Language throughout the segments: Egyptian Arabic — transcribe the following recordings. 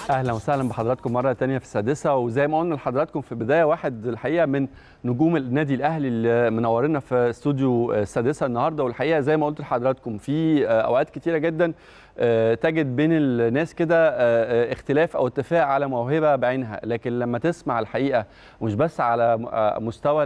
اهلا وسهلا بحضراتكم مره تانية في السادسه وزي ما قلنا لحضراتكم في البدايه واحد الحقيقه من نجوم النادي الاهلي اللي منورنا في استوديو السادسه النهارده والحقيقه زي ما قلت لحضراتكم في اوقات كتيره جدا تجد بين الناس كده اختلاف او اتفاق على موهبه بعينها لكن لما تسمع الحقيقه مش بس على مستوى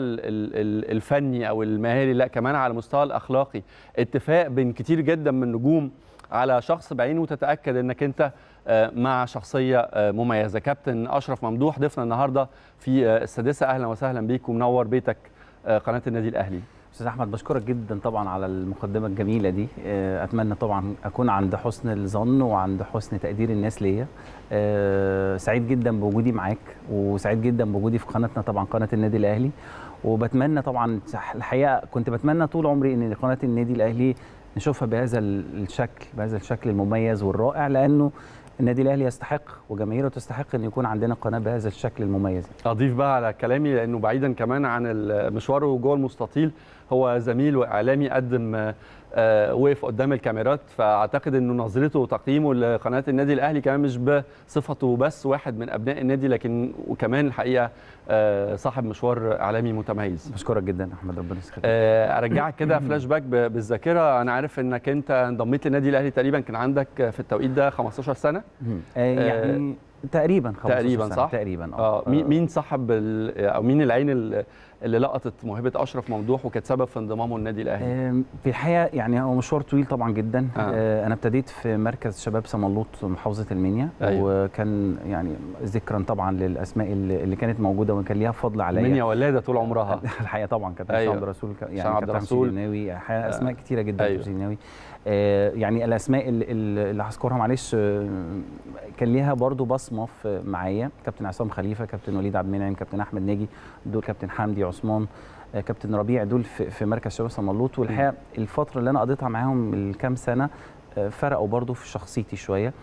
الفني او المهاري لا كمان على المستوى الاخلاقي اتفاق بين كتير جدا من النجوم على شخص بعينه وتتاكد انك انت مع شخصيه مميزه كابتن اشرف ممدوح ضيفنا النهارده في السادسه اهلا وسهلا بيك ومنور بيتك قناه النادي الاهلي استاذ احمد بشكرك جدا طبعا على المقدمه الجميله دي اتمنى طبعا اكون عند حسن الظن وعند حسن تقدير الناس ليا سعيد جدا بوجودي معاك وسعيد جدا بوجودي في قناتنا طبعا قناه النادي الاهلي وبتمنى طبعا الحقيقه كنت بتمنى طول عمري ان قناه النادي الاهلي نشوفها بهذا الشكل بهذا الشكل المميز والرائع لانه النادي الاهلي يستحق وجماهيره تستحق ان يكون عندنا قناه بهذا الشكل المميز اضيف بقى على كلامي لانه بعيدا كمان عن مشواره جوه المستطيل هو زميل واعلامي قدم آه وقف قدام الكاميرات فاعتقد انه نظرته وتقييمه لقناه النادي الاهلي كمان مش بصفته بس واحد من ابناء النادي لكن وكمان الحقيقه آه صاحب مشوار اعلامي متميز بشكرك جدا احمد ربنا يسخرك آه ارجعك كده فلاش باك بالذاكره انا عارف انك انت انضميت للنادي الاهلي تقريبا كان عندك في التوقيت ده 15 سنه يعني تقريبا تقريبا سنة. صح تقريبا اه مين صاحب او مين العين اللي لقطت موهبه اشرف ممدوح وكانت سبب في انضمامه للنادي الاهلي في الحقيقه يعني هو مشوار طويل طبعا جدا آه. انا ابتديت في مركز شباب سملوط محافظه المنيا أيوة. وكان يعني ذكرا طبعا للاسماء اللي كانت موجوده وكان ليها فضل عليا المنيا ولاده طول عمرها الحقيقه طبعا كانت أيوة. عبد الرسول يعني عبد الرسول الناوي اسماء كتيره جدا أيوة. الناوي آه يعني الاسماء اللي, اللي هذكرها معلش آه كان ليها برضو بصمه في معايا كابتن عصام خليفه كابتن وليد عبد المنعم كابتن احمد ناجي دول كابتن حمدي عثمان كابتن ربيع دول في مركز شباب سملوط والحقيقه الفتره اللي انا قضيتها معاهم الكام سنه فرقوا برضو في شخصيتي شويه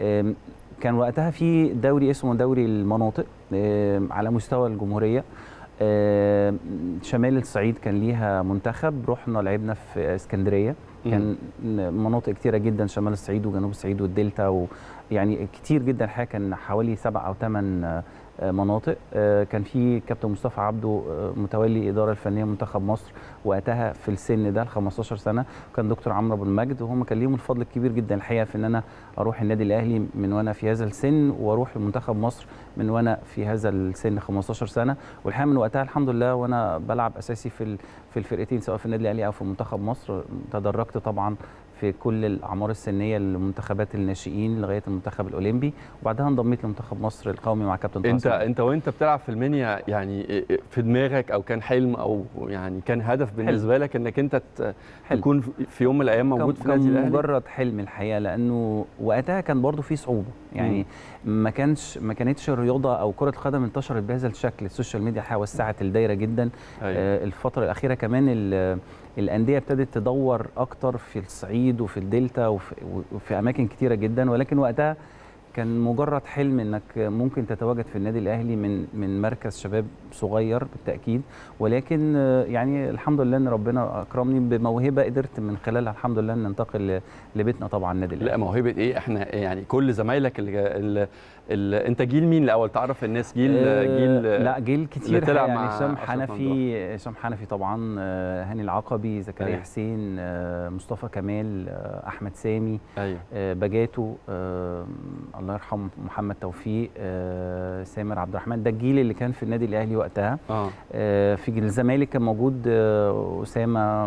كان وقتها في دوري اسمه دوري المناطق على مستوى الجمهوريه شمال الصعيد كان ليها منتخب رحنا لعبنا في اسكندريه كان مناطق كتيره جدا شمال الصعيد وجنوب الصعيد والدلتا ويعني كتير جدا الحقيقه كان حوالي سبع او ثمان مناطق كان في كابتن مصطفى عبده متولي الاداره الفنيه منتخب مصر وقتها في السن ده ال 15 سنه وكان دكتور عمرو ابو المجد وهم كان ليهم الفضل الكبير جدا الحقيقه في ان انا اروح النادي الاهلي من وانا في هذا السن واروح لمنتخب مصر من وانا في هذا السن 15 سنه والحقيقه من وقتها الحمد لله وانا بلعب اساسي في في الفرقتين سواء في النادي الاهلي او في منتخب مصر تدرجت طبعا في كل الاعمار السنيه لمنتخبات الناشئين لغايه المنتخب الاولمبي وبعدها انضميت لمنتخب مصر القومي مع كابتن انت انت وانت بتلعب في المنيا يعني في دماغك او كان حلم او يعني كان هدف بالنسبه حلم. لك انك انت تكون في يوم من الايام موجود في النادي الاهلي مجرد حلم الحقيقه لانه وقتها كان برضو في صعوبه يعني ما كانش ما كانتش الرياضه او كره القدم انتشرت بهذا الشكل السوشيال ميديا الحقيقه وسعت الدايره جدا أيوة. آه الفتره الاخيره كمان الانديه ابتدت تدور اكتر في الصعيد وفي الدلتا وفي, وفي اماكن كتيره جدا ولكن وقتها كان مجرد حلم انك ممكن تتواجد في النادي الاهلي من من مركز شباب صغير بالتاكيد ولكن يعني الحمد لله ان ربنا اكرمني بموهبه قدرت من خلالها الحمد لله ان ننتقل لبيتنا طبعا النادي الاهلي لا موهبه ايه احنا يعني كل زمايلك اللي, اللي انت جيل مين الاول تعرف الناس جيل جيل لا جيل كتير يعني هشام حنفي هشام حنفي طبعا هاني العقبي زكريا أيوه. حسين مصطفى كمال احمد سامي أيوه. بجاتو الله يرحمه محمد توفيق آه، سامر عبد الرحمن ده الجيل اللي كان في النادي الاهلي وقتها آه. آه في الزمالك كان موجود آه اسامه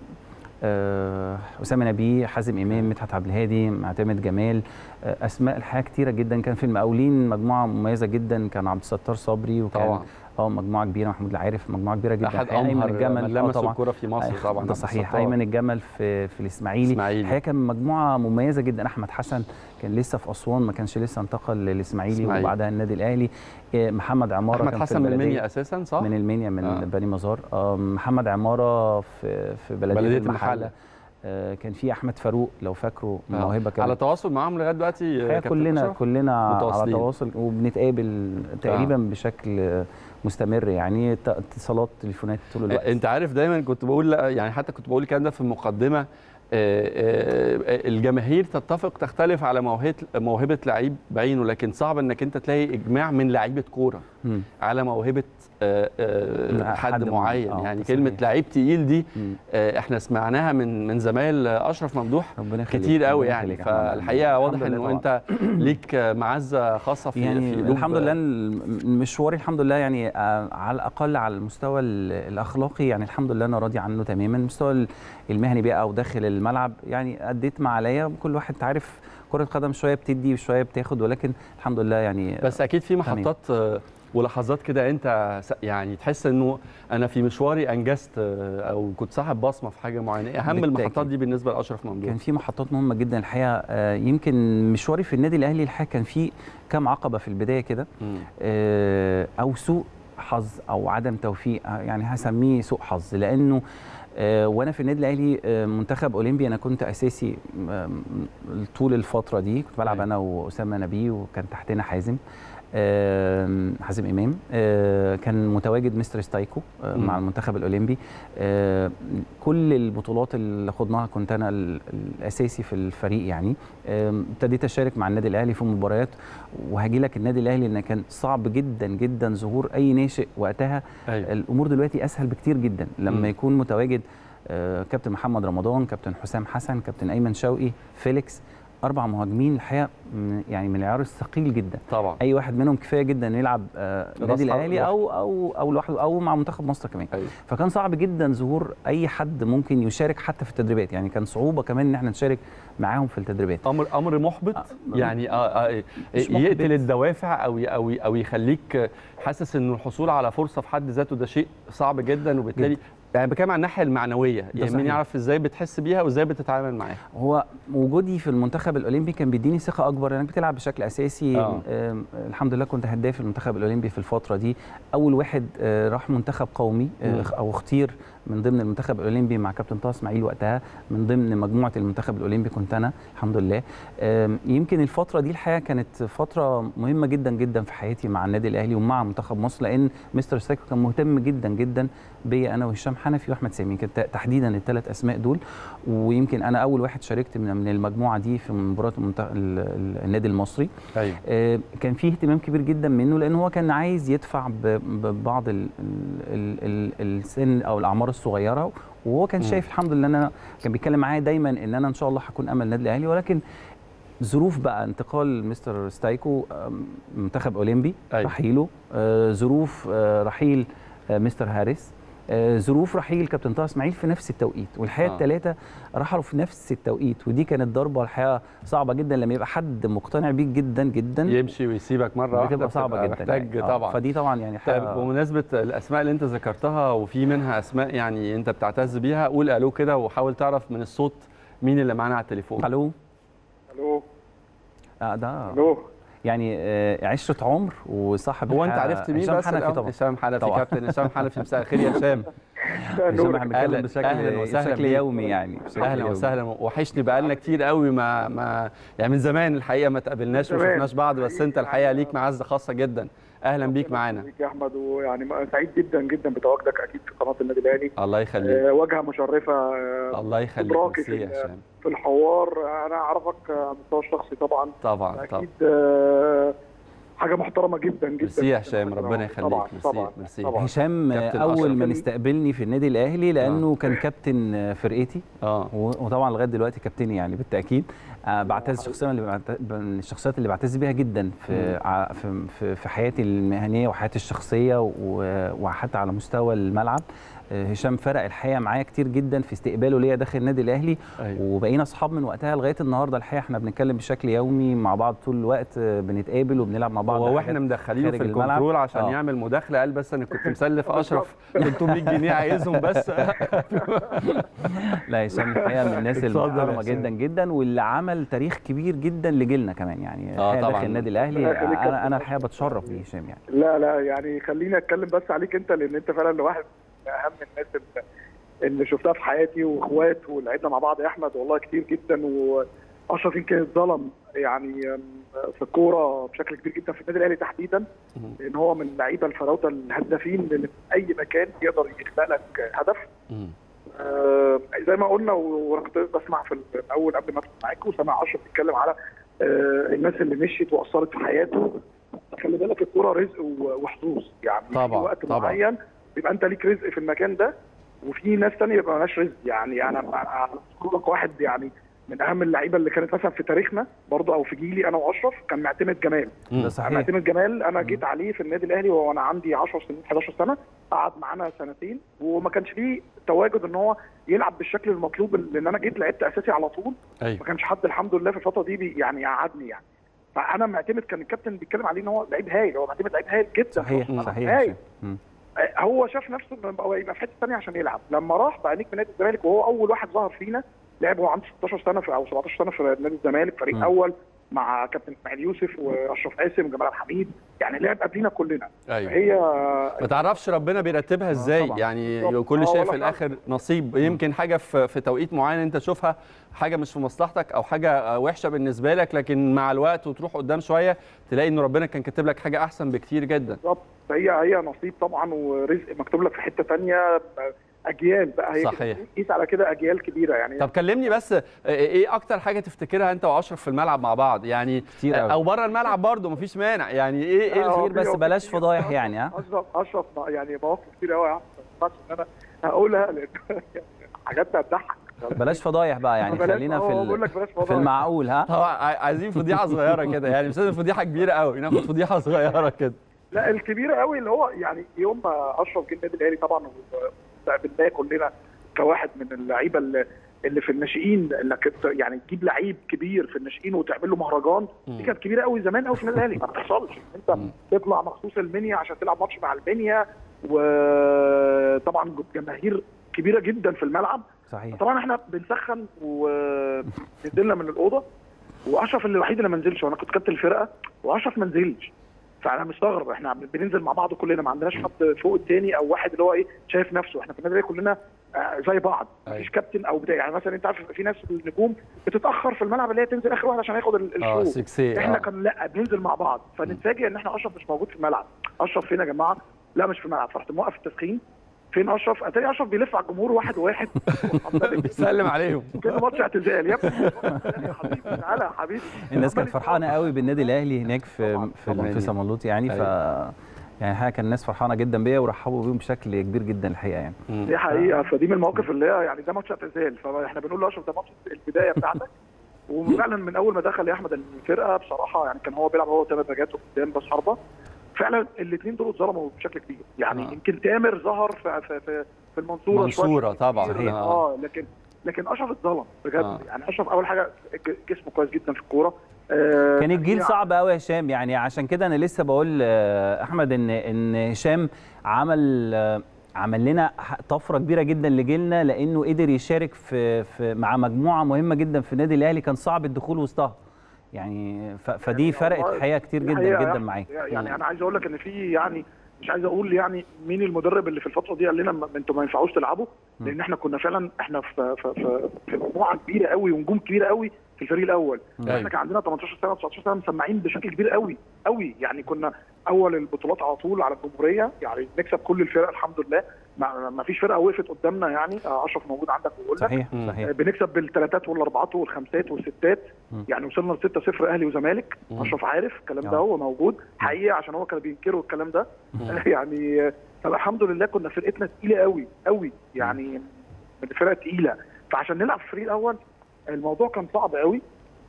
آه اسامه نبيه حازم امام مدحت عبد الهادي معتمد جمال آه اسماء الحقيقه كتيره جدا كان في المقاولين مجموعه مميزه جدا كان عبد الستار صبري وكان طبعا اه مجموعه كبيره محمود العارف مجموعه كبيره جدا احد امهر الجمل آه طبعا الكوره في مصر طبعا ده صحيح ايمن الجمل في في الاسماعيلي الحقيقه كان مجموعه مميزه جدا احمد حسن كان لسه في اسوان ما كانش لسه انتقل للاسماعيلي وبعدها النادي الاهلي محمد عماره احمد حسن من المنيا اساسا صح من المنيا من آه. بني مزار آه محمد عماره في في بلديه, بلدية المحله, المحلة. آه كان في احمد فاروق لو فاكره موهبه كان على تواصل معاهم لغايه دلوقتي كلنا كلنا على تواصل وبنتقابل تقريبا آه. بشكل مستمر يعني اتصالات تليفونات طول الوقت انت عارف دايما كنت بقول يعني حتى كنت بقول الكلام ده في المقدمه الجماهير تتفق تختلف على موهبه موهبه لعيب بعينه لكن صعب انك انت تلاقي اجماع من لعيبه كوره مم. على موهبه آه، آه، حد حد معين. معين آه، يعني صحيح. كلمه لعيب تقيل دي مم. آه، احنا سمعناها من من زمايل اشرف ممدوح ربنا يخليك كتير قوي ربنا يعني يخليك يا أحمد. فالحقيقه واضح الحمد لله انه طبعاً. انت ليك معزه خاصه في يعني في قلوب- الحمد لله الم- مشواري الحمد لله يعني آه، على الاقل على المستوى ال- الاخلاقي يعني الحمد لله انا راضي عنه تماما المستوى ال- المهني بقى او داخل الملعب يعني اديت ما عليا كل واحد تعرف كره قدم شويه بتدي وشويه بتاخد ولكن الحمد لله يعني بس اكيد في تمام. محطات آه، ولحظات كده انت س- يعني تحس انه انا في مشواري انجزت آه، او كنت صاحب بصمه في حاجه معينه إيه اهم بالتأكيد. المحطات دي بالنسبه لاشرف ممدوح كان في محطات مهمه جدا الحقيقه آه، يمكن مشواري في النادي الاهلي الحقيقه كان في كام عقبه في البدايه كده مم. آه، او سوء حظ او عدم توفيق آه، يعني هسميه سوء حظ لانه آه، وانا في النادي الاهلي آه، منتخب اولمبي انا كنت اساسي آم، طول الفتره دي كنت بلعب أيوة. انا واسامه نبيه وكان تحتنا حازم آم، حازم امام آه، كان متواجد مستر ستايكو آه، مم. مع المنتخب الاولمبي آه، كل البطولات اللي خضناها كنت انا ال- الاساسي في الفريق يعني آم، ابتديت اشارك مع النادي الاهلي في مباريات وهاجي لك النادي الاهلي ان كان صعب جدا جدا ظهور اي ناشئ وقتها ايوه الامور دلوقتي اسهل بكتير جدا لما مم. يكون متواجد آه، كابتن محمد رمضان كابتن حسام حسن كابتن ايمن شوقي فيليكس اربع مهاجمين الحقيقه م- يعني من العيار الثقيل جدا طبعا اي واحد منهم كفايه جدا انه يلعب آه، راس النادي حرب الاهلي او او او لوحده او مع منتخب مصر كمان ايوه فكان صعب جدا ظهور اي حد ممكن يشارك حتى في التدريبات يعني كان صعوبه كمان ان احنا نشارك معاهم في التدريبات امر امر محبط آه، يعني آه آه مش محبط. يقتل الدوافع او او او يخليك حاسس انه الحصول على فرصه في حد ذاته ده شيء صعب جدا وبالتالي يعني بتكلم عن الناحيه المعنويه يعني مين صحيح. يعرف ازاي بتحس بيها وازاي بتتعامل معاها هو وجودي في المنتخب الاولمبي كان بيديني ثقه اكبر لانك بتلعب بشكل اساسي آه. آم، الحمد لله كنت هداف المنتخب الاولمبي في الفتره دي اول واحد آه، راح منتخب قومي آه، مم. او اختير من ضمن المنتخب الاولمبي مع كابتن طه اسماعيل وقتها من ضمن مجموعه المنتخب الاولمبي كنت انا الحمد لله آم، يمكن الفتره دي الحقيقه كانت فتره مهمه جدا جدا في حياتي مع النادي الاهلي ومع منتخب مصر لان مستر سايكو كان مهتم جدا جدا بيا انا وهشام حنفي واحمد سامي يمكن ت- تحديدا الثلاث اسماء دول ويمكن انا اول واحد شاركت من من المجموعه دي في مباراه المنت- ال- ال- النادي المصري ايوه آه، كان فيه اهتمام كبير جدا منه لان هو كان عايز يدفع ب- ببعض ال- ال- ال- السن او الاعمار الصغيره وهو كان مم. شايف الحمد لله ان انا كان بيتكلم معايا دايما ان انا ان شاء الله هكون امل النادي الاهلي ولكن ظروف بقى انتقال مستر ستايكو آم، منتخب اولمبي أيوة. رحيله آه، ظروف آه، رحيل آه، مستر هاريس آه، ظروف رحيل كابتن طه اسماعيل في نفس التوقيت والحقيقه آه. الثلاثه رحلوا في نفس التوقيت ودي كانت ضربه الحقيقه صعبه جدا لما يبقى حد مقتنع بيك جدا جدا يمشي ويسيبك مره واحده بتبقى صعبه جدا محتاج يعني. آه، طبعا فدي طبعا يعني طيب حاجه بمناسبه الاسماء اللي انت ذكرتها وفي منها اسماء يعني انت بتعتز بيها قول الو كده وحاول تعرف من الصوت مين اللي معانا على التليفون الو الو آه ده الو يعني آه، عشره عمر وصاحب هو انت الحقيقة عرفت مين هشام بس حنفي الأول؟ طبعا هشام حنفي طبعا. كابتن هشام حنفي مساء الخير يا هشام هشام نور احنا أهلاً- بنتكلم بشكل أهلاً وسهلاً بشكل بيك. يومي يعني بشكل اهلا يومي. وسهلا وحشني بقالنا كتير قوي ما ما يعني من زمان الحقيقه ما تقابلناش وما زمان. شفناش بعض بس انت الحقيقه ليك معزه خاصه جدا اهلا بيك معانا بيك يا احمد ويعني م- سعيد جدا جدا بتواجدك اكيد في قناه النادي الاهلي الله يخليك آه، واجهه مشرفه آه، الله يخليك إدراكي ميرسي يا في- هشام في الحوار انا اعرفك على المستوى الشخصي طبعا طبعا طبعا اكيد آه، حاجه محترمه جدا جدا ميرسي يا جداً. هشام ربنا يخليك طبعا ميرسي طبعا ميرسي طبعا هشام آه، كابتن اول أشرف. ما استقبلني في النادي الاهلي لانه كان كابتن آه، فرقتي اه و- وطبعا لغايه دلوقتي كابتني يعني بالتاكيد آه، بعتز شخصيا اللي بعت- من الشخصيات اللي بعتز بيها جدا في ع- في في- في حياتي المهنيه وحياتي الشخصيه و- وحتى على مستوى الملعب آه، هشام فرق الحقيقه معايا كتير جدا في استقباله ليا داخل النادي الاهلي ايوه وبقينا اصحاب من وقتها لغايه النهارده الحقيقه احنا بنتكلم بشكل يومي مع بعض طول الوقت آه، بنتقابل وبنلعب مع بعض هو حاجات واحنا مدخلينه خارج في الملعب. الكنترول عشان آه. يعمل مداخله قال بس انا كنت مسلف اشرف 300 جنيه عايزهم بس لا هشام الحقيقه من الناس اتفضل يا المحترمه هشام. جدا جدا واللي عمل تاريخ كبير جدا لجيلنا كمان يعني آه، الحقيقة طبعاً. داخل النادي الاهلي الله يخليك يا انا انا كابتن. الحقيقه بتشرف بيه هشام يعني لا لا يعني خليني اتكلم بس عليك انت لان انت فعلا واحد من اهم الناس اللي, اللي شفتها في حياتي واخوات ولعبنا مع بعض يا احمد والله كتير جدا واشرف يمكن اتظلم يعني أم، في الكوره بشكل كبير جدا في النادي الاهلي تحديدا لان هو من اللعيبه الفراوده الهدافين اللي في اي مكان يقدر يخلق لك هدف مم. آه، زي ما قلنا و- وانا كنت بسمع في الاول قبل ما ادخل معاكم وسامع اشرف بيتكلم على آه، الناس اللي مشيت واثرت في حياته خلي بالك الكوره رزق و- وحظوظ يعني في طبعاً، وقت طبعاً. معين بيبقى انت ليك رزق في المكان ده وفي ناس تانية بيبقى مالهاش رزق يعني انا أنا اذكر لك واحد يعني من اهم اللعيبه اللي كانت مثلا في تاريخنا برضه او في جيلي انا واشرف كان معتمد جمال مم. ده صحيح معتمد جمال انا جيت عليه في النادي الاهلي وانا عندي 10 سنين 11 سنه قعد معانا سنتين وما كانش فيه تواجد ان هو يلعب بالشكل المطلوب لان انا جيت لعبت اساسي على طول ايوه ما كانش حد الحمد لله في الفتره دي بي يعني قعدني يعني فانا معتمد كان الكابتن بيتكلم عليه ان هو لعيب هايل هو معتمد لعيب هايل جدا صحيح هايل. صحيح مم. هو شاف نفسه انه يبقى يبقى في حته ثانيه عشان يلعب لما راح بقى نجم نادي الزمالك وهو اول واحد ظهر فينا لعب وهو عنده 16 سنه في او 17 سنه في نادي الزمالك فريق مم. اول مع كابتن اسماعيل يوسف واشرف قاسم وجمال عبد الحميد يعني لعب قبلنا كلنا ايوه هي ما تعرفش ربنا بيرتبها ازاي طبعاً. يعني بالظبط. كل آه شيء والله في الاخر نصيب يمكن حاجه في في توقيت معين انت تشوفها حاجه مش في مصلحتك او حاجه وحشه بالنسبه لك لكن مع الوقت وتروح قدام شويه تلاقي ان ربنا كان كاتب لك حاجه احسن بكتير جدا بالظبط هي هي نصيب طبعا ورزق مكتوب لك في حته ثانيه اجيال بقى هي صحيح. كده- قيس على كده اجيال كبيره يعني طب كلمني بس ايه اكتر حاجه تفتكرها انت واشرف في الملعب مع بعض يعني كتير أوي. او بره الملعب برضه مفيش مانع يعني ايه ايه آه، كتير بس في- بلاش في- فضايح يعني ها اشرف اشرف يعني مواقف كتير قوي يا عم ما ينفعش ان انا هقولها لان حاجات هتضحك بلاش فضايح بقى يعني بلاش- خلينا آه، في بقول ال- لك بلاش في فضايح. المعقول ها طبعا ع- عايزين فضيحه صغيره كده يعني مش لازم فضيحه كبيره قوي ناخد فضيحه صغيره كده لا الكبيره قوي اللي هو يعني يوم ما اشرف جه النادي الاهلي طبعا واستقبلناه كلنا كواحد من اللعيبه اللي اللي في الناشئين انك ت- يعني تجيب لعيب كبير في الناشئين وتعمل له مهرجان دي كانت كبيره قوي زمان قوي في النادي الاهلي ما بتحصلش انت مم. تطلع مخصوص المنيا عشان تلعب ماتش مع المنيا وطبعا جماهير كبيره جدا في الملعب صحيح طبعا احنا بنسخن ونزلنا من الاوضه واشرف اللي الوحيد اللي ما نزلش وانا كنت كابتن الفرقه واشرف ما نزلش فانا مستغرب احنا بننزل مع بعض كلنا ما عندناش حد فوق التاني او واحد اللي هو ايه شايف نفسه احنا في النادي الأهلي كلنا آه، زي بعض أيوة. مفيش كابتن او بتاع يعني مثلا انت عارف في ناس النجوم بتتاخر في الملعب اللي هي تنزل اخر واحد عشان ياخد ال- اه الشو سكسي احنا آه. كان لا بننزل مع بعض فنتفاجئ ان احنا اشرف مش موجود في الملعب اشرف فين يا جماعه لا مش في الملعب فرحت موقف التسخين فين اشرف اتاري اشرف بيلف على الجمهور واحد واحد بيسلم عليهم كده ماتش اعتزال يا ابني يا حبيبي تعالى يا حبيبي الناس كانت فرحانه قوي بالنادي الاهلي هناك في طبعاً، في, طبعاً. في سمالوت يعني ف يعني حاجه كان الناس فرحانه جدا بيا ورحبوا بيهم بشكل كبير جدا الحقيقه يعني دي حقيقه فدي من المواقف اللي هي يعني ده ماتش اعتزال فاحنا بنقول لاشرف ده ماتش البدايه بتاعتك وفعلا من اول ما دخل يا احمد الفرقه بصراحه يعني كان هو بيلعب هو وتامر نجاته قدام راس حربه فعلا الاثنين دول اتظلموا بشكل كبير يعني آه. يمكن تامر ظهر في في في, في المنصوره شوية منصورة طبعاً. كتير. آه. اه لكن لكن اشرف اتظلم بجد آه. يعني اشرف اول حاجه ج- جسمه كويس جدا في الكوره آه كان الجيل يعني صعب قوي يا هشام يعني عشان كده انا لسه بقول آه، احمد ان ان هشام عمل آه، عمل لنا ح- طفره كبيره جدا لجيلنا لانه قدر يشارك في, في مع مجموعه مهمه جدا في النادي الاهلي كان صعب الدخول وسطها يعني ف- فدي يعني فرقت والله الحقيقه كتير دي جدا حقيقة جدا يعني- معايا يعني انا عايز اقول لك ان في يعني مش عايز اقول يعني مين المدرب اللي في الفتره دي قال لنا ما- انتوا ما ينفعوش تلعبوا لان احنا كنا فعلا احنا في في في, في مجموعه كبيره قوي ونجوم كبيره قوي في الفريق الاول أيوة. احنا كان عندنا 18 سنه 19 سنه مسمعين بشكل كبير قوي قوي يعني كنا اول البطولات على طول على الجمهوريه يعني نكسب كل الفرق الحمد لله ما, ما فيش فرقه وقفت قدامنا يعني آه، اشرف موجود عندك ويقول لك صحيح مم. صحيح بنكسب بالثلاثات والاربعات والخمسات والستات مم. يعني وصلنا ل 6 0 اهلي وزمالك مم. اشرف عارف الكلام آه. ده هو موجود حقيقه عشان هو كانوا بينكروا الكلام ده يعني آه، فالحمد لله كنا فرقتنا تقيله قوي قوي يعني من الفرق تقيله فعشان نلعب في الفريق الاول الموضوع كان صعب قوي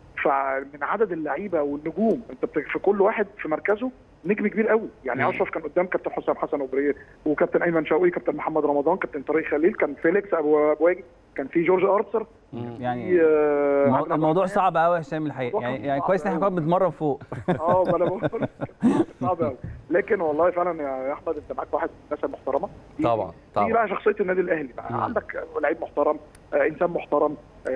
فمن عدد اللعيبه والنجوم انت بت- في كل واحد في مركزه نجم كبير قوي يعني مم. اشرف كان قدام كابتن حسام حسن وبريه وكابتن ايمن شوقي كابتن محمد رمضان كابتن طارق خليل كان فيليكس ابو أبو واجد كان في جورج ارثر مم. يعني في آه، المو- عادل الموضوع عبد صعب قوي يا هشام الحقيقه الموضوع يعني كان يعني صعب كويس ان احنا أوي. كنا بنتمرن فوق اه ما انا بقول صعب قوي لكن والله فعلا يا احمد انت معاك واحد من الناس المحترمه دي- طبعا دي طبعا بقى شخصيه النادي الاهلي بقى مم. عندك لعيب محترم آه انسان محترم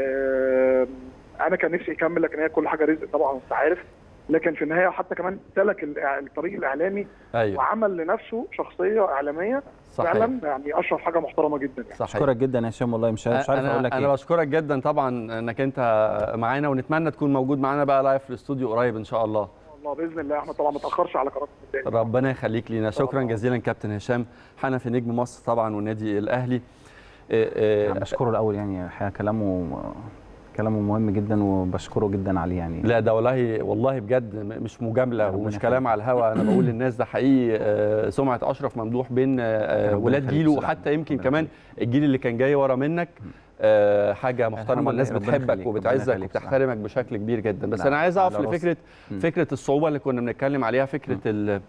آه انا كان نفسي يكمل لكن هي كل حاجه رزق طبعا انت عارف لكن في النهايه حتى كمان سلك الإع- الطريق الاعلامي ايوه وعمل لنفسه شخصيه اعلاميه صحيح فعلا يعني اشرف حاجه محترمه جدا يعني صحيح اشكرك جدا يا هشام والله مش مش عارف انا اقول لك انا ايه بشكرك جدا طبعا انك انت معانا ونتمنى تكون موجود معانا بقى لايف في الاستوديو قريب ان شاء الله الله باذن الله يا احمد طبعا ما تاخرش على قرارات النادي ربنا يخليك لينا شكرا الله. جزيلا كابتن هشام حنفي نجم مصر طبعا والنادي الاهلي آه، أنا آه، بشكره الاول يعني الحقيقه كلامه كلامه مهم جدا وبشكره جدا عليه يعني لا ده والله والله بجد م- مش مجامله ربنا ومش يخليك. كلام على الهوا انا بقول للناس ده حقيقي آه، سمعه اشرف ممدوح بين آه، ربنا ولاد يخليك جيله بصراحة. وحتى يمكن ربنا كمان الجيل اللي كان جاي ورا منك آه، حاجه محترمه الحمد الناس لله، ربنا بتحبك يخليك، ربنا وبتعزك يخليك بصراحة. وبتحترمك بشكل كبير جدا بس لا، انا عايز اقف على راسي. لفكره مم. فكره الصعوبه اللي كنا بنتكلم عليها فكره ال ال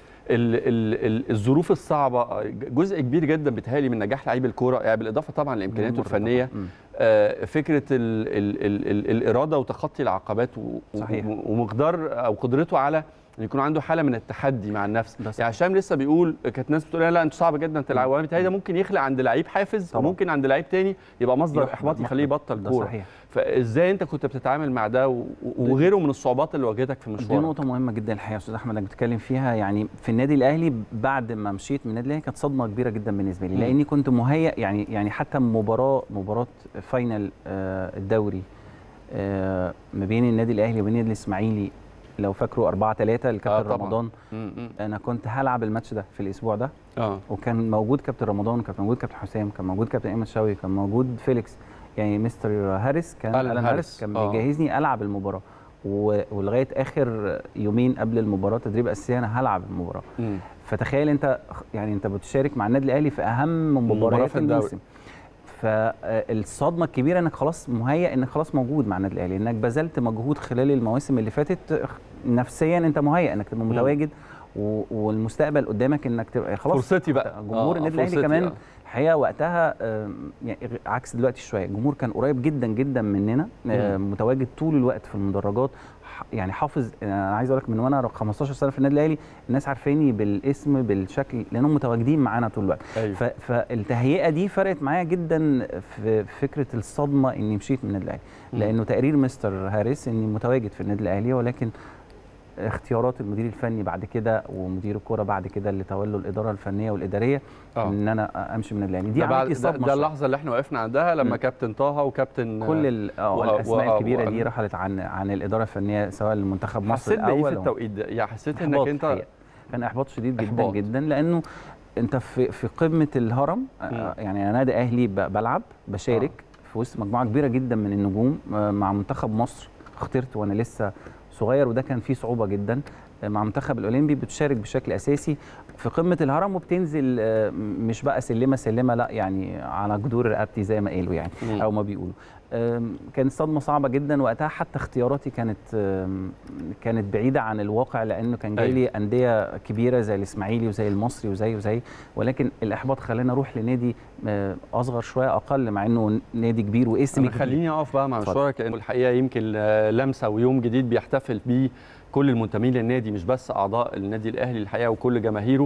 ال ال الظروف الصعبه جزء كبير جدا بيتهيألي من نجاح لعيب الكوره يعني بالاضافه طبعا لامكانياته مرة طبعاً. الفنيه مم. آه، فكره ال ال ال ال الاراده وتخطي العقبات و- صحيح. و- ومقدار او قدرته على ان يكون عنده حاله من التحدي مع النفس ده صحيح. يعني هشام لسه بيقول كانت ناس بتقول لا انتوا صعب جدا تلعبوا وانا بيتهيألي ده ممكن يخلق عند لعيب حافز طبعاً. وممكن عند لعيب تاني يبقى مصدر يحبط احباط يخليه يبطل ده كوره صحيح فازاي انت كنت بتتعامل مع ده و- وغيره من الصعوبات اللي واجهتك في دي المشوار نقطة مهمة جدا الحقيقة يا أستاذ أحمد إنك بتتكلم فيها يعني في النادي الأهلي بعد ما مشيت من النادي الأهلي كانت صدمة كبيرة جدا بالنسبة لي مم. لأني كنت مهيأ يعني يعني حتى مباراة مباراة فاينل آه، الدوري آه، ما بين النادي الأهلي وبين النادي الإسماعيلي لو فاكروا 4 3 آه، لكابتن طبعاً. رمضان م- م. أنا كنت هلعب الماتش ده في الأسبوع ده اه وكان موجود كابتن رمضان كان موجود كابتن حسام كان موجود كابتن ايمن شوقي كان موجود فيليكس يعني مستر هاريس كان ألان ألان هاريس. هاريس كان آه. بيجهزني العب المباراه و- ولغايه اخر يومين قبل المباراه تدريب اساسي انا هلعب المباراه م. فتخيل انت يعني انت بتشارك مع النادي الاهلي في اهم مباراة مباريات في الدوري. الموسم فالصدمه الكبيره انك خلاص مهيئ انك خلاص موجود مع النادي الاهلي انك بذلت مجهود خلال المواسم اللي فاتت نفسيا انت مهيئ انك تبقى مم. متواجد و- والمستقبل قدامك انك تبقى خلاص فرصتي بقى جمهور آه، النادي الاهلي فرصتي، كمان آه. الحقيقه وقتها آم، يعني غ- عكس دلوقتي شويه الجمهور كان قريب جدا جدا مننا آه، متواجد طول الوقت في المدرجات ح- يعني حافظ انا عايز اقول لك من وانا 15 سنه في النادي الاهلي الناس عارفاني بالاسم بالشكل لانهم متواجدين معانا طول الوقت ايوه ف- فالتهيئه دي فرقت معايا جدا في فكره الصدمه اني مشيت من النادي الاهلي مم. لانه تقرير مستر هاريس اني متواجد في النادي الاهلي ولكن اختيارات المدير الفني بعد كده ومدير الكوره بعد كده اللي تولوا الاداره الفنيه والاداريه آه. ان انا امشي من النادي الاهلي دي ده, بعد عملت لي ده, صدمه ده شوية. اللحظه اللي احنا وقفنا عندها لما مم. كابتن طه وكابتن كل ال- آه، و- الاسماء و- الكبيره دي و- رحلت عن عن الاداره الفنيه سواء لمنتخب مصر حسيت بايه في الاول أو- التوقيت ده يعني حسيت انك إحباط انت الحقيقة. كان احباط شديد جدا إحباط. جدا لانه انت في في قمه الهرم آه، يعني انا نادي اهلي ب- بلعب بشارك في وسط مجموعه كبيره جدا من النجوم آه، مع منتخب مصر اخترت وانا لسه صغير وده كان فيه صعوبه جدا آه، مع المنتخب الاولمبي بتشارك بشكل اساسي في قمه الهرم وبتنزل آه، مش بقى سلمه سلمه لا يعني على جذور رقبتي زي ما قالوا يعني مم. او ما بيقولوا آم، كانت صدمه صعبه جدا وقتها حتى اختياراتي كانت آم، كانت بعيده عن الواقع لانه كان جاي لي انديه كبيره زي الاسماعيلي وزي المصري وزي وزي ولكن الاحباط خلاني اروح لنادي آه، اصغر شويه اقل مع انه نادي كبير واسم أنا كبير خليني اقف بقى مع اتفضل. مشوارك لانه الحقيقه يمكن آه، لمسه ويوم جديد بيحتفل بيه كل المنتمين للنادي مش بس اعضاء النادي الاهلي الحقيقه وكل جماهيره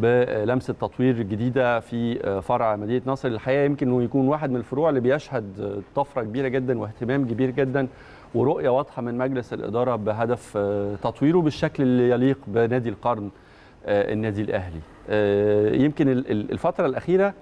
بلمسه تطوير جديده في آه، فرع مدينه نصر الحقيقه يمكن انه يكون واحد من الفروع اللي بيشهد آه، طفره كبيره جدا واهتمام كبير جدا ورؤيه واضحه من مجلس الاداره بهدف آه، تطويره بالشكل اللي يليق بنادي القرن آه، النادي الاهلي آه، يمكن ال- ال- الفتره الاخيره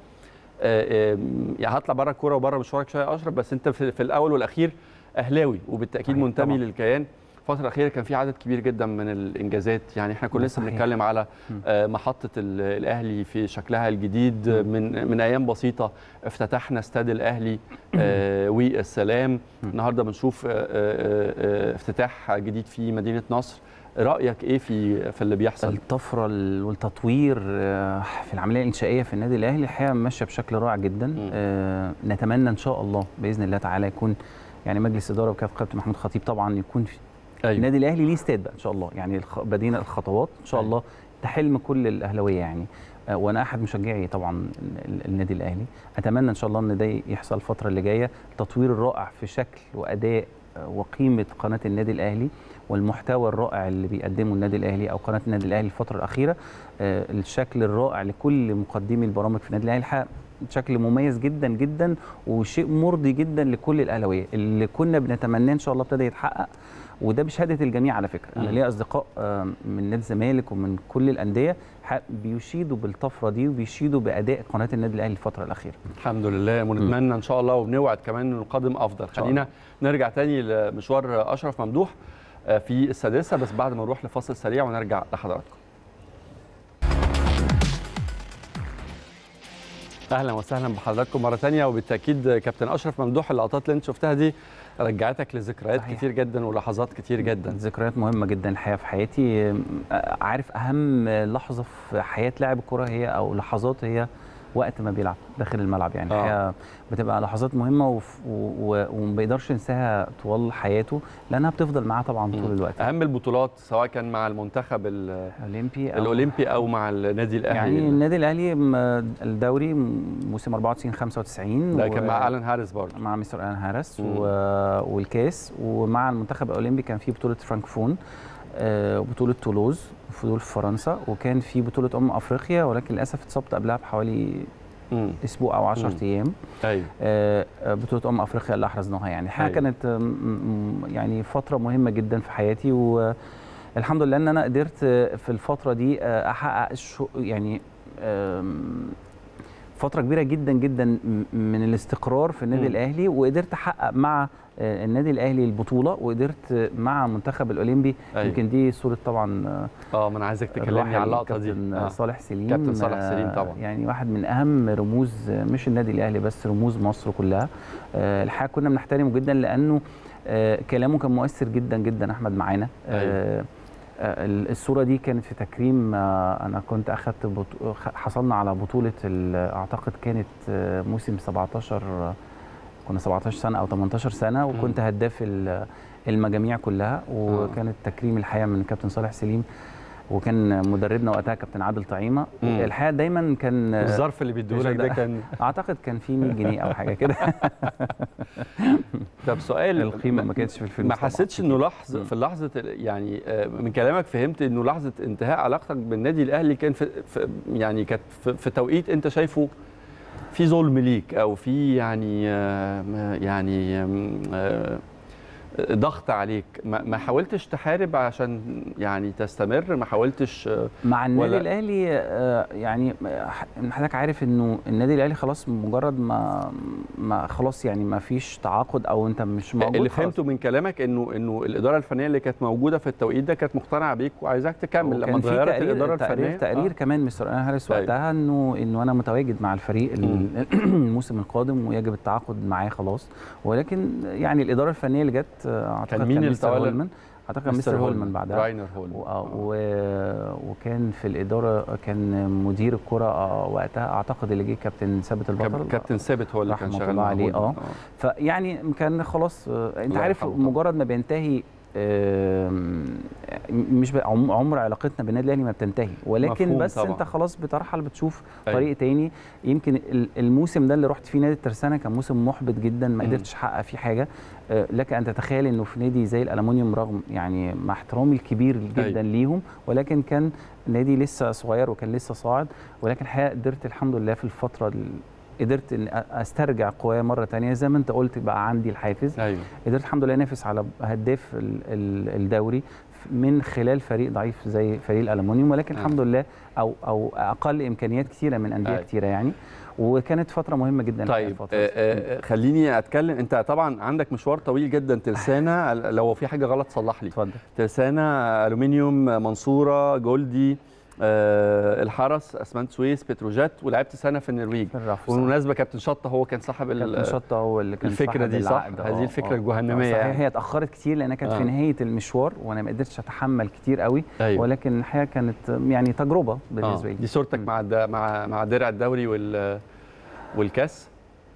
آه، آم، يعني هطلع بره الكوره وبره مشوارك شويه يا اشرف بس انت في, في الاول والاخير اهلاوي وبالتاكيد صحيح، منتمي طبعاً. للكيان الفتره الاخيره كان في عدد كبير جدا من الانجازات يعني احنا كنا ده لسه صحيح. بنتكلم على مم. آه، محطه ال- الاهلي في شكلها الجديد مم. من من ايام بسيطه افتتحنا استاد الاهلي آه، والسلام مم. النهارده بنشوف آه، آه، آه، افتتاح جديد في مدينه نصر رايك ايه في في اللي بيحصل الطفره ال- والتطوير آه، في العمليه الانشائيه في النادي الاهلي الحقيقه ماشيه بشكل رائع جدا مم. آه، نتمنى ان شاء الله باذن الله تعالى يكون يعني مجلس اداره وكاف كابتن محمود خطيب طبعا يكون في ايوه النادي الاهلي ليه استاد بقى ان شاء الله يعني الخ- بدينا الخطوات ان شاء أيوة. الله ده حلم كل الاهلاويه يعني آه، وانا احد مشجعي طبعا ال- النادي الاهلي اتمنى ان شاء الله ان ده يحصل الفتره اللي جايه التطوير الرائع في شكل واداء آه، وقيمه قناه النادي الاهلي والمحتوى الرائع اللي بيقدمه النادي الاهلي او قناه النادي الاهلي الفتره الاخيره آه، الشكل الرائع لكل مقدمي البرامج في النادي الاهلي الحقيقة شكل مميز جدا جدا وشيء مرضي جدا لكل الاهلاويه اللي كنا بنتمناه ان شاء الله ابتدى يتحقق وده بشهاده الجميع على فكره انا مم. ليا اصدقاء آه، من نادي الزمالك ومن كل الانديه ح- بيشيدوا بالطفره دي وبيشيدوا باداء قناه النادي الاهلي الفتره الاخيره الحمد لله ونتمنى ان شاء الله وبنوعد كمان انه القادم افضل شاء خلينا نرجع تاني لمشوار اشرف ممدوح آه، في السادسه بس بعد ما نروح لفاصل سريع ونرجع لحضراتكم اهلا وسهلا بحضراتكم مره ثانيه وبالتاكيد كابتن اشرف ممدوح اللقطات اللي انت شفتها دي رجعتك لذكريات صحيح. كتير جدا ولحظات كتير جدا ذكريات مهمه جدا الحقيقه في حياتي آه، عارف اهم لحظه في حياه لاعب الكره هي او لحظات هي وقت ما بيلعب داخل الملعب يعني آه. الحقيقه بتبقى لحظات مهمه وف- و- و- وما بيقدرش ينساها طوال حياته لانها بتفضل معاه طبعا طول الوقت اهم البطولات سواء كان مع المنتخب ال- اولمبي أو- الاولمبي او مع النادي الاهلي يعني النادي الاهلي م- الدوري موسم 94 95 ده و- كان مع الان هاريس برضه مع مستر الان هارس مم. و... والكاس ومع المنتخب الاولمبي كان في بطوله فرانكفون آه، وبطوله تولوز في فرنسا وكان في بطوله امم افريقيا ولكن للاسف اتصبت قبلها بحوالي مم. اسبوع او 10 مم. ايام ايوه آه، آه، بطوله امم افريقيا اللي احرزناها يعني الحقيقه أيوة. كانت آم، م- يعني فتره مهمه جدا في حياتي والحمد لله ان انا قدرت آه، في الفتره دي آه، احقق الشو- يعني آم، فتره كبيره جدا جدا م- من الاستقرار في النادي مم. الاهلي وقدرت احقق مع آه، النادي الاهلي البطوله وقدرت آه، مع المنتخب الاولمبي أيوة. يمكن دي صوره طبعا آه، اه ما انا عايزك تكلمني الراحل على اللقطه دي كابتن آه. صالح سليم كابتن صالح سليم آه، طبعا. يعني واحد من اهم رموز آه، مش النادي الاهلي بس رموز مصر كلها آه، الحقيقه كنا بنحترمه جدا لانه آه، كلامه كان مؤثر جدا جدا احمد معانا آه، آه، ال- الصوره دي كانت في تكريم آه، انا كنت اخذت بطو... خ- حصلنا على بطوله ال- اعتقد كانت آه، موسم 17 آه، كنا 17 سنه او 18 سنه وكنت هداف ال- المجاميع كلها وكانت تكريم الحقيقه من كابتن صالح سليم وكان مدربنا وقتها كابتن عادل طعيمه مم. الحقيقه دايما كان آه، الظرف اللي بيديهولك ده ده- كان اعتقد كان في 100 جنيه او حاجه كده طب سؤال القيمه ما كانتش في الفلوس ما طبعاً. حسيتش انه لحظه مم. في لحظه ال- يعني آه، من كلامك فهمت انه لحظه انتهاء علاقتك بالنادي الاهلي كان في, في يعني كانت في, في توقيت انت شايفه في ظلم ليك او في يعني آه، ما- يعني آم، آه، ضغط عليك ما ما حاولتش تحارب عشان يعني تستمر ما حاولتش آه، مع النادي ولا- الاهلي آه، يعني آه، حضرتك عارف انه النادي الاهلي خلاص مجرد ما ما خلاص يعني ما فيش تعاقد او انت مش موجود اللي خلاص. فهمته من كلامك انه انه الاداره الفنيه اللي كانت موجوده في التوقيت ده كانت مقتنعه بيك وعايزاك تكمل لما وكان في اتغيرت تقرير الاداره تقرير, الفنيه تقرير آه. كمان مستر انا هارس أيوة. وقتها انه انه انا متواجد مع الفريق ال- الموسم القادم ويجب التعاقد معاه خلاص ولكن يعني الاداره الفنيه اللي جت آه، اعتقد كان مين اللي مستر تولى؟ هولمان اعتقد كان مستر هولمان بعدها راينر هولمان و- آه، و- وكان في الاداره كان مدير الكره آه، وقتها اعتقد اللي جه كابتن ثابت البطل كاب- كابتن ثابت هو اللي كان رحمة شغال الله مع عليه، هولمان. آه. فيعني كان خلاص آه، انت الله عارف يرحمه طبعاً. مجرد ما بينتهي آم، مش بقى عم- عمر علاقتنا بالنادي الاهلي ما بتنتهي ولكن مفهوم بس طبعاً. انت خلاص بترحل بتشوف أيوة. طريق تاني يمكن ال- الموسم ده اللي رحت فيه نادي الترسانه كان موسم محبط جدا ما مم. قدرتش احقق فيه حاجه آه، لك ان تتخيل انه في نادي زي الالومنيوم رغم يعني مع احترامي الكبير جدا أيوة. ليهم ولكن كان نادي لسه صغير وكان لسه صاعد ولكن الحقيقه قدرت الحمد لله في الفتره ال- قدرت ان أ- استرجع قوايا مره تانية زي ما انت قلت بقى عندي الحافز ايوه قدرت الحمد لله انافس على هداف ال- ال- الدوري من خلال فريق ضعيف زي فريق الالومنيوم ولكن آه. الحمد لله او او اقل امكانيات كثيره من انديه أيوة. كثيره يعني وكانت فتره مهمه جدا الحقيقة طيب الفترة آه، دي. آه، خليني اتكلم انت طبعا عندك مشوار طويل جدا ترسانه لو في حاجه غلط صلح لي اتفضل ترسانه الومنيوم منصوره جولدي آه، الحرس اسمنت سويس بتروجيت ولعبت سنه في النرويج في الرف وبالمناسبه كابتن شطه هو كان صاحب ال- كابتن شطه هو اللي كان الفكرة صاحب دي صح؟ العقد. هذه آه، الفكرة آه. الجهنمية صحيح يعني. هي اتاخرت كتير لانها كانت آه. في نهايه المشوار وانا ما قدرتش اتحمل كتير قوي أيوة. ولكن الحقيقه كانت يعني تجربه بالنسبه آه. لي دي صورتك مم. مع الد- مع مع درع الدوري وال والكاس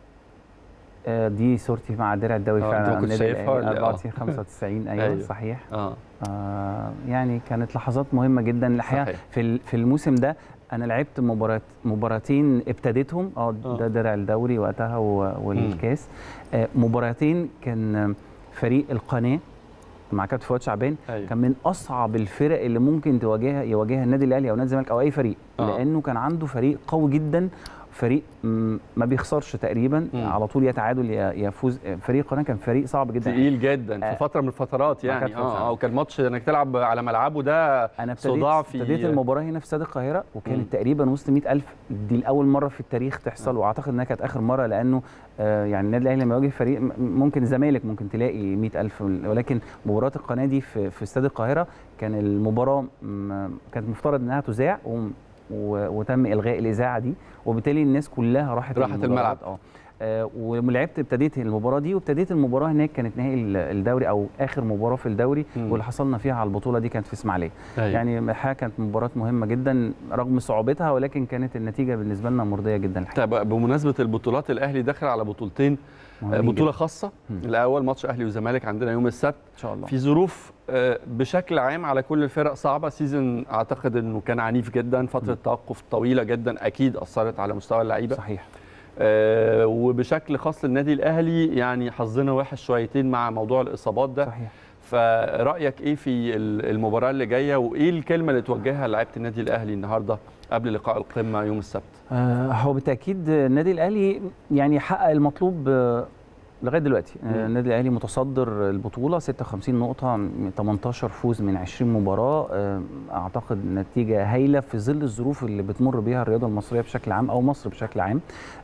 آه، دي صورتي مع درع الدوري آه، فعلا أنت ما عن كنتش النادي شايفها الأهلي، ولا إيه؟ آه. 94 95 ايوه, أيوة. صحيح اه آه يعني كانت لحظات مهمه جدا الحقيقه صحيح. في ال- في الموسم ده انا لعبت مباراه مباراتين ابتديتهم اه آه. ده درع الدوري وقتها و- والكاس آه مباراتين كان فريق القناه مع كابتن فؤاد شعبان ايوه كان من اصعب الفرق اللي ممكن تواجهها يواجهها النادي الاهلي او نادي الزمالك او اي فريق آه. لانه كان عنده فريق قوي جدا فريق م- ما بيخسرش تقريبا مم. على طول يا تعادل يا يا فوز فريق القناه كان فريق صعب جدا تقيل جدا آه. في فتره من الفترات مع يعني كابتن فؤاد اه اه وكان ماتش انك تلعب على ملعبه ده انا ابتديت صداع في- ابتديت المباراه هنا في استاد القاهره وكانت مم. تقريبا وسط 100000 دي لاول مره في التاريخ تحصل واعتقد انها كانت اخر مره لانه آه يعني النادي الاهلي لما يواجه فريق م- ممكن الزمالك ممكن تلاقي 100000 ولكن مباراه القناه دي في في استاد القاهره كان المباراه م- كانت مفترض انها تذاع و- وتم الغاء الاذاعه دي وبالتالي الناس كلها راحت راحت المباريات. الملعب. اه آه، ولعبت ابتديت المباراه دي وابتديت المباراه هناك كانت نهائي ال- الدوري او اخر مباراه في الدوري مم. واللي حصلنا فيها على البطوله دي كانت في اسماعيليه أيوة. يعني الحقيقه كانت مباراه مهمه جدا رغم صعوبتها ولكن كانت النتيجه بالنسبه لنا مرضيه جدا الحقيقه طيب بمناسبه البطولات الاهلي داخل على بطولتين مهمين بطوله جداً. خاصه مم. الاول ماتش اهلي وزمالك عندنا يوم السبت ان شاء الله في ظروف آه، بشكل عام على كل الفرق صعبه سيزون اعتقد انه كان عنيف جدا فتره توقف طويله جدا اكيد اثرت على مستوى اللعيبه صحيح آه، وبشكل خاص للنادي الاهلي يعني حظنا وحش شويتين مع موضوع الاصابات ده صحيح فرايك ايه في ال- المباراه اللي جايه وايه الكلمه اللي توجهها لعيبه النادي الاهلي النهارده قبل لقاء القمه يوم السبت آه، هو بالتاكيد النادي الاهلي يعني حقق المطلوب آه، لغايه دلوقتي آه، مم. النادي الاهلي متصدر البطوله 56 نقطه من 18 فوز من 20 مباراه آه، اعتقد نتيجه هايله في ظل الظروف اللي بتمر بيها الرياضه المصريه بشكل عام او مصر بشكل عام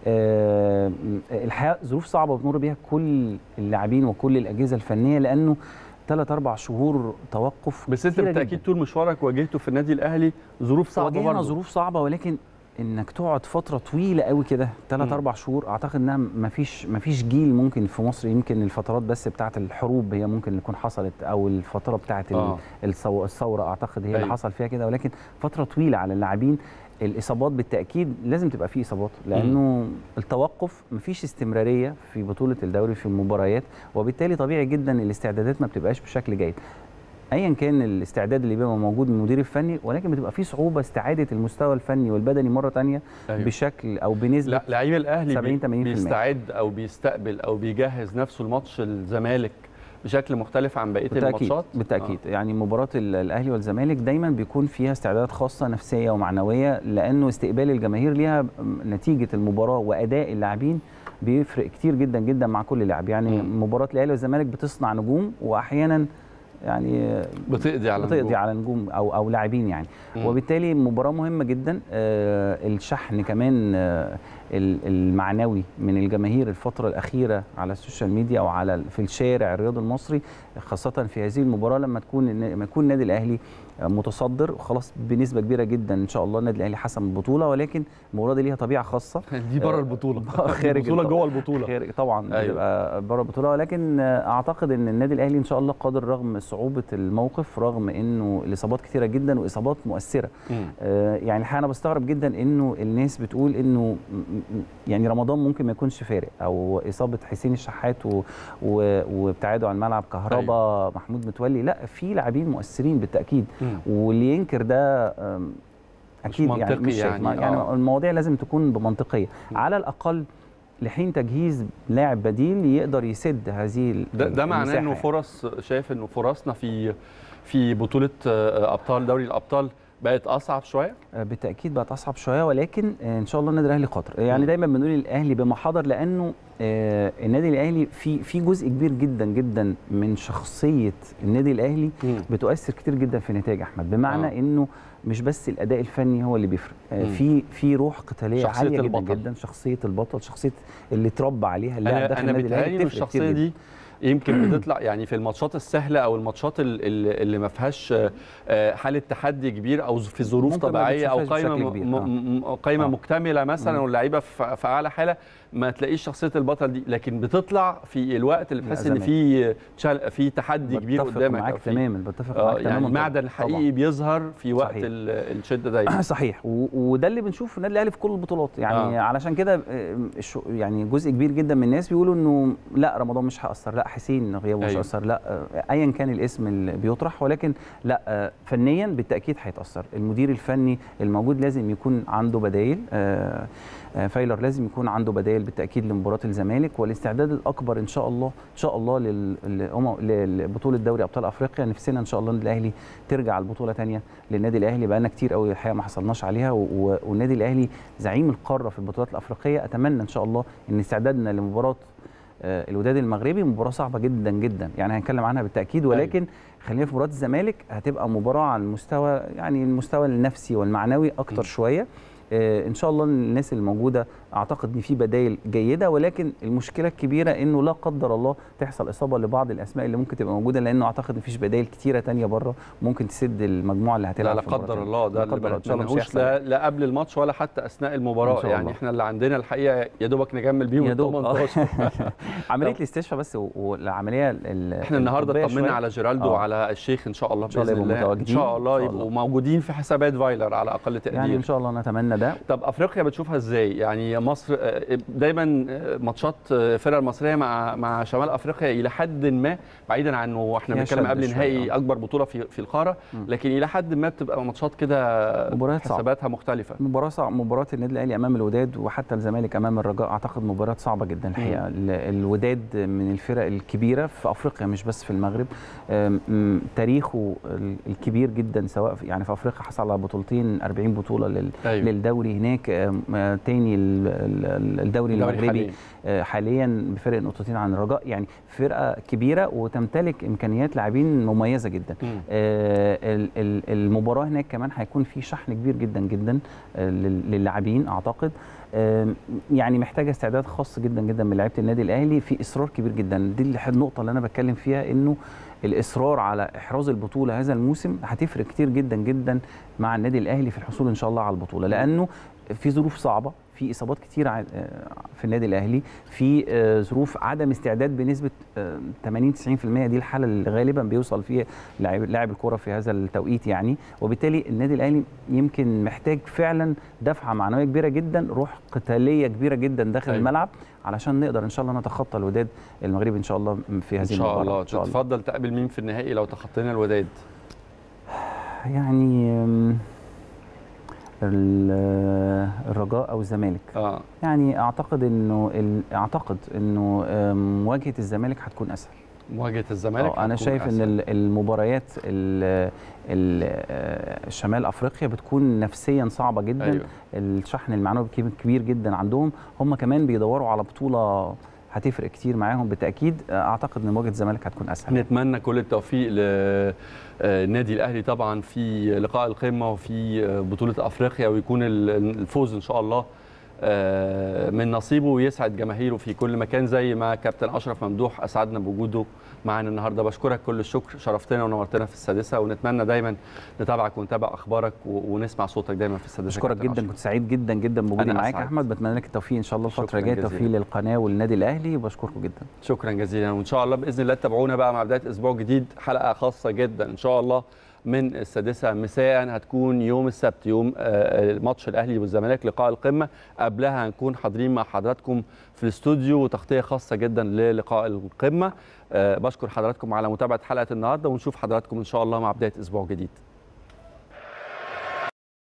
آه، الحقيقه ظروف صعبه بتمر بيها كل اللاعبين وكل الاجهزه الفنيه لانه ثلاث اربع شهور توقف بس انت كتيرة بالتاكيد جداً. طول مشوارك واجهته في النادي الاهلي ظروف صعبه واجهنا برضه ظروف صعبه ولكن انك تقعد فتره طويله قوي كده ثلاث مم. اربع شهور اعتقد انها ما فيش ما فيش جيل ممكن في مصر يمكن الفترات بس بتاعه الحروب هي ممكن تكون حصلت او الفتره بتاعه آه. الثو- الثوره اعتقد هي اللي أيوة. حصل فيها كده ولكن فتره طويله على اللاعبين الاصابات بالتاكيد لازم تبقى فيه اصابات لانه التوقف مفيش استمراريه في بطوله الدوري في المباريات وبالتالي طبيعي جدا الاستعدادات ما بتبقاش بشكل جيد ايا كان الاستعداد اللي بيبقى موجود من المدير الفني ولكن بتبقى فيه صعوبه استعاده المستوى الفني والبدني مره تانية أيوة. بشكل او بنسبه لا لعيب الاهلي 70 80% بيستعد او بيستقبل او بيجهز نفسه لماتش الزمالك بشكل مختلف عن بقيه بالتاكيد الماتشات بالتاكيد آه. يعني مباراه ال- الاهلي والزمالك دايما بيكون فيها استعدادات خاصه نفسيه ومعنويه لانه استقبال الجماهير ليها م- نتيجه المباراه واداء اللاعبين بيفرق كتير جدا جدا مع كل لاعب يعني مم. مباراه الاهلي والزمالك بتصنع نجوم واحيانا يعني بتقضي على بتقضي النجوم. على نجوم او او لاعبين يعني مم. وبالتالي مباراه مهمه جدا آه، الشحن كمان آه، ال- المعنوي من الجماهير الفتره الاخيره على السوشيال ميديا او على في الشارع الرياضي المصري خاصه في هذه المباراه لما تكون لما يكون النادي الاهلي آه، متصدر وخلاص بنسبه كبيره جدا ان شاء الله النادي الاهلي حسم البطوله ولكن المباراه دي ليها طبيعه خاصه دي بره البطوله خارج البطوله الط- جوه البطوله خارج طبعا أيوة. بتبقى بره البطوله ولكن آه، اعتقد ان النادي الاهلي ان شاء الله قادر رغم صعوبه الموقف رغم انه الاصابات كثيره جدا واصابات مؤثره مم. آه، يعني الحقيقه انا بستغرب جدا انه الناس بتقول انه م- م- يعني رمضان ممكن ما يكونش فارق او اصابه حسين الشحات و- و- وابتعاده عن الملعب كهربا أيوة. محمود متولي لا في لاعبين مؤثرين بالتاكيد مم. واللي ينكر ده آم، اكيد يعني منطقي مش شايف. يعني، ما- يعني آه. المواضيع لازم تكون بمنطقيه على الاقل لحين تجهيز لاعب بديل يقدر يسد هذه ال- ده, ده معناه المساحة انه يعني. فرص شايف انه فرصنا في في بطوله آه، ابطال دوري الابطال بقت اصعب شويه آه، بالتاكيد بقت اصعب شويه ولكن آه، ان شاء الله النادي الاهلي قادر يعني مم. دايما بنقول الاهلي بما حضر لانه آه، النادي الاهلي في في جزء كبير جدا جدا من شخصيه النادي الاهلي بتؤثر كتير جدا في نتائج احمد بمعنى آه. آه. انه مش بس الاداء الفني هو اللي بيفرق آه، مم. في في روح قتاليه شخصية عاليه البطل. جدا جدا شخصيه البطل شخصيه اللي اتربى عليها اللاعب انا داخل انا النادي بيتهيألي الاهلي ان بتفرق كتير الشخصيه جدا. دي يمكن بتطلع يعني في الماتشات السهله او الماتشات ال- ال- اللي ما فيهاش آه، حاله تحدي كبير او في ظروف ممكن ما طبيعيه او بتشوفهاش قائمه بشكل م- كبير. م- م- قائمه آه. مكتمله مثلا مم. واللعيبه في في اعلى حاله ما تلاقيش شخصيه البطل دي لكن بتطلع في الوقت اللي بتحس ان الأزمات. في تشال- في تحدي كبير بتفق قدامك معاك أو في- تماما بتفق اه معاك يعني تماما المعدن طبعاً. الحقيقي بيظهر في وقت صحيح. ال- الشده دايما صحيح و- وده اللي بنشوفه في النادي الاهلي في كل البطولات يعني آه. آه. علشان كده آه، الشو- يعني جزء كبير جدا من الناس بيقولوا انه لا رمضان مش هيأثر لا حسين غيابه مش أيوة. هيأثر لا آه، ايا كان الاسم اللي بيطرح ولكن لا آه، فنيا بالتاكيد هيتأثر المدير الفني الموجود لازم يكون عنده بدايل آه، آه، فايلر لازم يكون عنده بدايل بالتاكيد لمباراه الزمالك والاستعداد الاكبر ان شاء الله ان شاء الله لل- للأمم- لبطوله دوري ابطال افريقيا نفسنا ان شاء الله النادي الاهلي ترجع البطوله تانية للنادي الاهلي بقالنا كتير قوي الحقيقه ما حصلناش عليها و- و- والنادي الاهلي زعيم القاره في البطولات الافريقيه اتمنى ان شاء الله ان استعدادنا لمباراه آه، الوداد المغربي مباراه صعبه جدا جدا يعني هنتكلم عنها بالتاكيد ولكن خلينا في مباراه الزمالك هتبقى مباراه على المستوى يعني المستوى النفسي والمعنوي اكتر م. شويه آه، ان شاء الله الناس اللي موجوده اعتقد ان في بدائل جيده ولكن المشكله الكبيره انه لا قدر الله تحصل اصابه لبعض الاسماء اللي ممكن تبقى موجوده لانه اعتقد مفيش بدائل كتيره تانية بره ممكن تسد المجموعه اللي لا هتلعب لا في المباراة قدر التانية. الله ده لا اللي قدر الله ان شاء الله مش بنتمنهوش هيحصل لا, لا قبل الماتش ولا حتى اثناء المباراه إن شاء يعني الله. احنا اللي عندنا الحقيقه يا دوبك نكمل بيهم يا ال دوب آه. 18 عمليه طب. الاستشفاء بس و- والعمليه ال- احنا النهارده الطبية اطمنا شوية. على جيرالدو آه. وعلى الشيخ ان شاء الله إن شاء باذن الله يبقوا الله ان متواجدين. شاء الله إن شاء يبقوا الله. موجودين في حسابات فايلر على اقل تقدير يعني ان شاء الله نتمنى ده طب افريقيا بتشوفها ازاي؟ يعني مصر آه، دايما آه، ماتشات آه، الفرق المصريه مع مع شمال افريقيا الى حد ما بعيدا عن انه احنا فيها بنتكلم شد قبل شوية، نهائي آه. اكبر بطوله في في القاره مم. لكن الى حد ما بتبقى ماتشات كده مباريات صعبة. حساباتها مختلفه مباراة صعبة مباراة النادي الأهلي أمام الوداد وحتى الزمالك أمام الرجاء أعتقد مباراة صعبة جدا الحقيقة ال- الوداد من الفرق الكبيرة في أفريقيا مش بس في المغرب أم، م، تاريخه ال- الكبير جدا سواء في يعني في أفريقيا حصل على بطولتين 40 بطولة لل أيوة. للدوري هناك أم، آه، تاني ال- ال- الدوري المغربي حالياً. آه، حاليا بفرق نقطتين عن الرجاء يعني فرقة كبيرة وتمتلك إمكانيات لاعبين مميزة جدا مم. آه، ال- ال- المباراه هناك كمان هيكون في شحن كبير جدا جدا آه، لل- للاعبين اعتقد آم، يعني محتاجه استعداد خاص جدا جدا من لعيبه النادي الاهلي في اصرار كبير جدا دي الح- النقطه اللي انا بتكلم فيها انه الاصرار على احراز البطوله هذا الموسم هتفرق كتير جدا جدا مع النادي الاهلي في الحصول ان شاء الله على البطوله لانه في ظروف صعبه في اصابات كتير ع- آه، في النادي الاهلي في آه، ظروف عدم استعداد بنسبه آه، 80 90% دي الحاله اللي غالبا بيوصل فيها لاعب لاعب الكره في هذا التوقيت يعني وبالتالي النادي الاهلي يمكن محتاج فعلا دفعه معنويه كبيره جدا روح قتاليه كبيره جدا داخل أيوة. الملعب علشان نقدر ان شاء الله نتخطى الوداد المغربي ان شاء الله في هذه ان شاء المباراه الله ان شاء الله تتفضل تقابل مين في النهائي لو تخطينا الوداد يعني أم، ال- الرجاء او الزمالك اه يعني اعتقد انه ال- اعتقد انه أم، مواجهه الزمالك هتكون اسهل مواجهه الزمالك آه، انا هتكون شايف ان أسهل. ال- المباريات ال- ال- آه، شمال افريقيا بتكون نفسيا صعبه جدا ايوه الشحن المعنوي كبير- كبير جدا عندهم هم كمان بيدوروا على بطوله هتفرق كتير معاهم بالتاكيد آه، اعتقد ان مواجهه الزمالك هتكون اسهل نتمنى كل التوفيق للنادي الاهلي طبعا في لقاء القمه وفي بطوله افريقيا ويكون ال- الفوز ان شاء الله آه، من نصيبه ويسعد جماهيره في كل مكان زي ما كابتن اشرف ممدوح اسعدنا بوجوده معانا النهارده بشكرك كل الشكر شرفتنا ونورتنا في السادسه ونتمنى دايما نتابعك ونتابع اخبارك و- ونسمع صوتك دايما في السادسه بشكرك كابتن جدا أشرف. كنت سعيد جدا جدا بوجودي أنا معاك يا أسعد. احمد بتمنى لك التوفيق ان شاء الله الفتره شكراً الجايه جزيلاً. توفيق للقناه والنادي الاهلي بشكركم جدا شكرا جزيلا وان شاء الله باذن الله تتابعونا بقى مع بدايه اسبوع جديد حلقه خاصه جدا ان شاء الله من السادسه مساء هتكون يوم السبت يوم آه، ماتش الاهلي والزمالك لقاء القمه قبلها هنكون حاضرين مع حضراتكم في الاستوديو وتغطيه خاصه جدا للقاء القمه آه، بشكر حضراتكم على متابعه حلقه النهارده ونشوف حضراتكم ان شاء الله مع بدايه اسبوع جديد